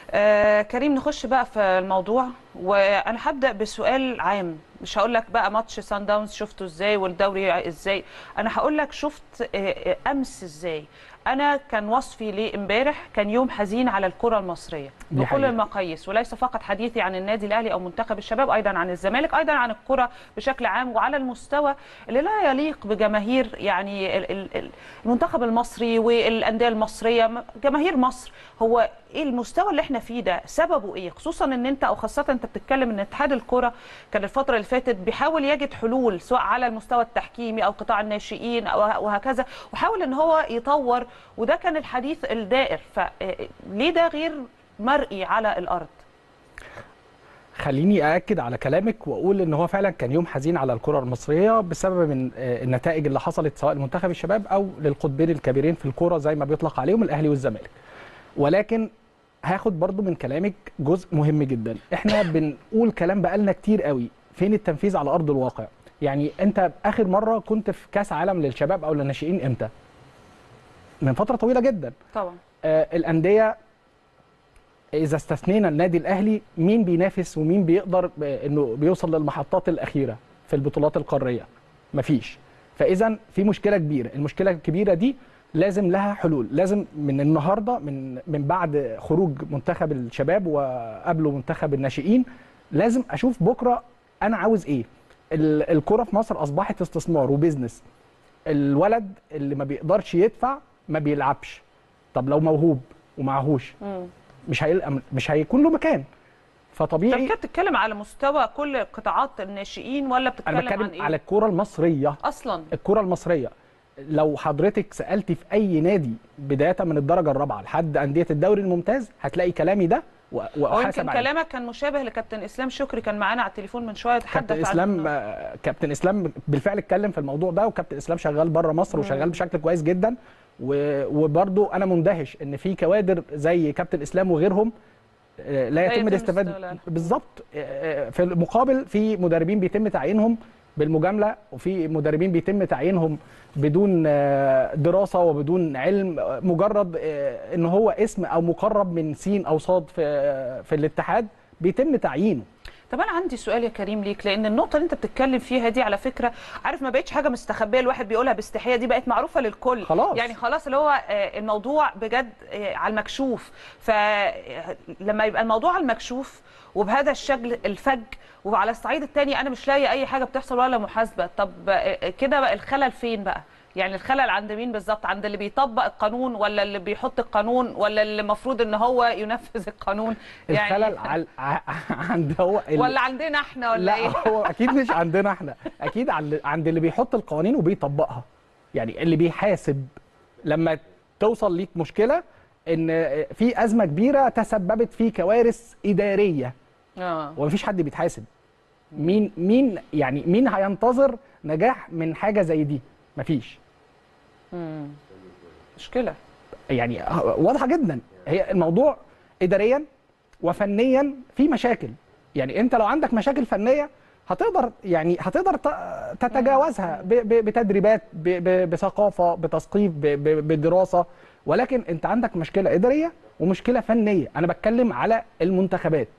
آه كريم نخش بقى في الموضوع وانا هبدا بسؤال عام مش هقول لك بقى ماتش سان داونز شفته ازاي والدوري ازاي انا هقول لك شفت آه امس ازاي انا كان وصفي ليه امبارح كان يوم حزين على الكره المصريه دي بكل حقيقة. المقاييس وليس فقط حديثي عن النادي الاهلي او منتخب الشباب ايضا عن الزمالك ايضا عن الكره بشكل عام وعلى المستوى اللي لا يليق بجماهير يعني ال- ال- ال- المنتخب المصري والانديه المصريه م- جماهير مصر هو ايه المستوى اللي احنا فيه ده سببه ايه خصوصا ان انت او خاصه انت بتتكلم ان اتحاد الكره كان الفتره اللي فاتت بيحاول يجد حلول سواء على المستوى التحكيمي او قطاع الناشئين او وهكذا وحاول ان هو يطور وده كان الحديث الدائر فليه ده غير مرئي على الارض خليني أأكد على كلامك وأقول إن هو فعلا كان يوم حزين على الكرة المصرية بسبب من آه، النتائج اللي حصلت سواء لمنتخب الشباب أو للقطبين الكبيرين في الكرة زي ما بيطلق عليهم الأهلي والزمالك. ولكن هاخد برضو من كلامك جزء مهم جدا احنا بنقول كلام بقالنا كتير قوي فين التنفيذ على ارض الواقع يعني انت اخر مره كنت في كاس عالم للشباب او للناشئين امتى من فتره طويله جدا طبعا آه الانديه اذا استثنينا النادي الاهلي مين بينافس ومين بيقدر ب- انه بيوصل للمحطات الاخيره في البطولات القاريه مفيش فاذا في مشكله كبيره المشكله الكبيره دي لازم لها حلول لازم من النهارده من من بعد خروج منتخب الشباب وقبله منتخب الناشئين لازم اشوف بكره انا عاوز ايه ال- الكره في مصر اصبحت استثمار وبزنس الولد اللي ما بيقدرش يدفع ما بيلعبش طب لو موهوب ومعهوش مم. مش هيلقى مش هيكون له مكان طب فطبيعي كده بتتكلم على مستوى كل قطاعات الناشئين ولا بتتكلم انا عن بتكلم ايه على الكره المصريه اصلا الكره المصريه لو حضرتك سالتي في اي نادي بدايه من الدرجه الرابعه لحد انديه الدوري الممتاز هتلاقي كلامي ده و- هو واحاسب يمكن عليه كلامك كان مشابه لكابتن اسلام شكري كان معانا على التليفون من شويه تحدث كابتن عن اسلام إنه- آه، كابتن اسلام بالفعل اتكلم في الموضوع ده وكابتن اسلام شغال بره مصر وشغال بشكل كويس جدا و- وبرضه انا مندهش ان في كوادر زي كابتن اسلام وغيرهم آه، لا يتم يتم الاستفاده استغلالها. بالظبط آه، آه، في المقابل في مدربين بيتم تعيينهم بالمجامله وفي مدربين بيتم تعيينهم بدون آه، دراسه وبدون علم آه، مجرد آه، ان هو اسم او مقرب من سين او صاد في آه، في الاتحاد بيتم تعيينه طب انا عندي سؤال يا كريم ليك لان النقطه اللي انت بتتكلم فيها دي على فكره عارف ما بقتش حاجه مستخبيه الواحد بيقولها باستحياء دي بقت معروفه للكل خلاص. يعني خلاص اللي هو آه، الموضوع بجد آه، على المكشوف فلما يبقى الموضوع على المكشوف وبهذا الشكل الفج وعلى الصعيد الثاني انا مش لاقي اي حاجه بتحصل ولا محاسبه طب آه، كده بقى الخلل فين بقى يعني الخلل عند مين بالظبط عند اللي بيطبق القانون ولا اللي بيحط القانون ولا اللي المفروض ان هو ينفذ القانون الخلل عل... ع- عند هو ال- ولا عندنا احنا ولا لا ايه هو اكيد مش عندنا احنا اكيد عند عند اللي بيحط القوانين وبيطبقها يعني اللي بيحاسب لما توصل ليك مشكله ان في ازمه كبيره تسببت في كوارث اداريه اه ومفيش حد بيتحاسب مين مين يعني مين هينتظر نجاح من حاجه زي دي مفيش مشكله يعني واضحه جدا هي الموضوع اداريا وفنيا في مشاكل يعني انت لو عندك مشاكل فنيه هتقدر يعني هتقدر ت- تتجاوزها ب- ب- بتدريبات ب- ب- بثقافه بتثقيف ب- ب- بدراسه ولكن انت عندك مشكله اداريه ومشكله فنيه انا بتكلم على المنتخبات